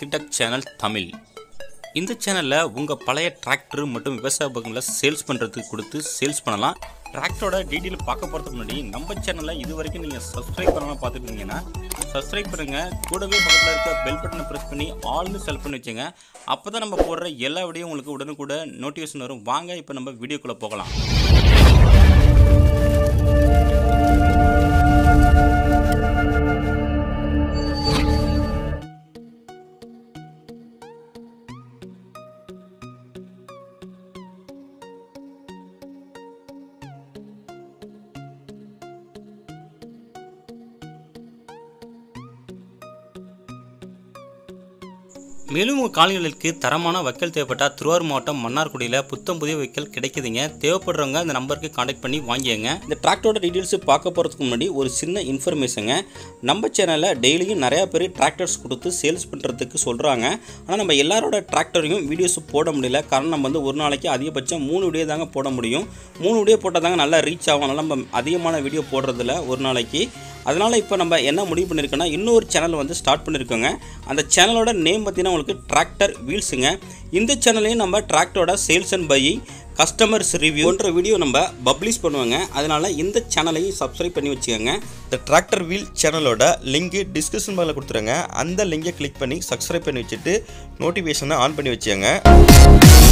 architect channel Tamil இந்த சேனலில் உங்கள் பழைய டிராக்டர் மற்றும் விவசாய உபகரணங்களை சேல்ஸ் பண்ணுறதுக்கு கொடுத்து சேல்ஸ் பண்ணலாம் டிராக்டரோட டீட்டெயில் பார்க்க போகிறதுக்கு முன்னாடி நம்ம சேனலை இது வரைக்கும் நீங்கள் சப்ஸ்கிரைப் பண்ணாமல் பார்த்துட்டு இருந்தீங்கன்னா சப்ஸ்கிரைப் பண்ணுங்கள் கூடவே பக்கத்தில் இருக்க பெல் பட்டனை ப்ரெஸ் பண்ணி ஆல்னு செலக்ட் பண்ணி வச்சுங்க அப்போ தான் நம்ம போடுற எல்லா வீடியோ உங்களுக்கு உடனுக்குட நோட்டிஃபிகேஷன் வரும் வாங்க இப்போ நம்ம வீடியோக்குள்ளே போகலாம் மேலும் உங்கள் காலநிலைக்கு தரமான வைக்கல் தேவைப்பட்டால் திருவாரூர் மாவட்டம் மன்னார்குடியில் புத்தம் புதிய வைக்கல் கிடைக்குதுங்க தேவைப்படுறவங்க அந்த நம்பருக்கு காண்டாக்ட் பண்ணி வாங்கிக்கங்க இந்த டிராக்டரோட டீட்டெயில்ஸ் பார்க்க போகிறதுக்கு முன்னாடி ஒரு சின்ன இன்ஃபர்மேஷனுங்க நம்ம சேனலில் டெய்லியும் நிறையா பேர் டிராக்டர்ஸ் கொடுத்து சேல்ஸ் பண்ணுறதுக்கு சொல்கிறாங்க ஆனால் நம்ம எல்லாரோட டிராக்டரையும் வீடியோஸ் போட முடியல காரணம் நம்ம வந்து ஒரு நாளைக்கு அதிகபட்சம் மூணு வீடியோ தாங்க போட முடியும் மூணு வீடியோ போட்டால் தாங்க நல்லா ரீச் ஆகும் அதனால் நம்ம அதிகமான வீடியோ போடுறதில்ல ஒரு நாளைக்கு அதனால் இப்போ நம்ம என்ன முடிவு பண்ணியிருக்கோன்னா இன்னொரு சேனல் வந்து ஸ்டார்ட் பண்ணியிருக்கோங்க அந்த சேனலோட நேம் பார்த்தீங்கன்னா உங்களுக்கு டிராக்டர் வீல்ஸுங்க இந்த சேனல்லையும் நம்ம டிராக்டரோட sales and buying customers review போன்ற வீடியோ நம்ம பப்ளிஷ் பண்ணுவாங்க அதனால் இந்த சேனலையும் சப்ஸ்கிரைப் பண்ணி வச்சுக்கோங்க இந்த டிராக்டர் வீல் சேனலோட லிங்க் டிஸ்கிரிப்ஷன் பாக்ஸில் கொடுத்துருங்க அந்த லிங்கை கிளிக் பண்ணி சப்ஸ்கிரைப் பண்ணி வச்சுட்டு நோட்டிஃபிகேஷனை ஆன் பண்ணி வச்சுக்கோங்க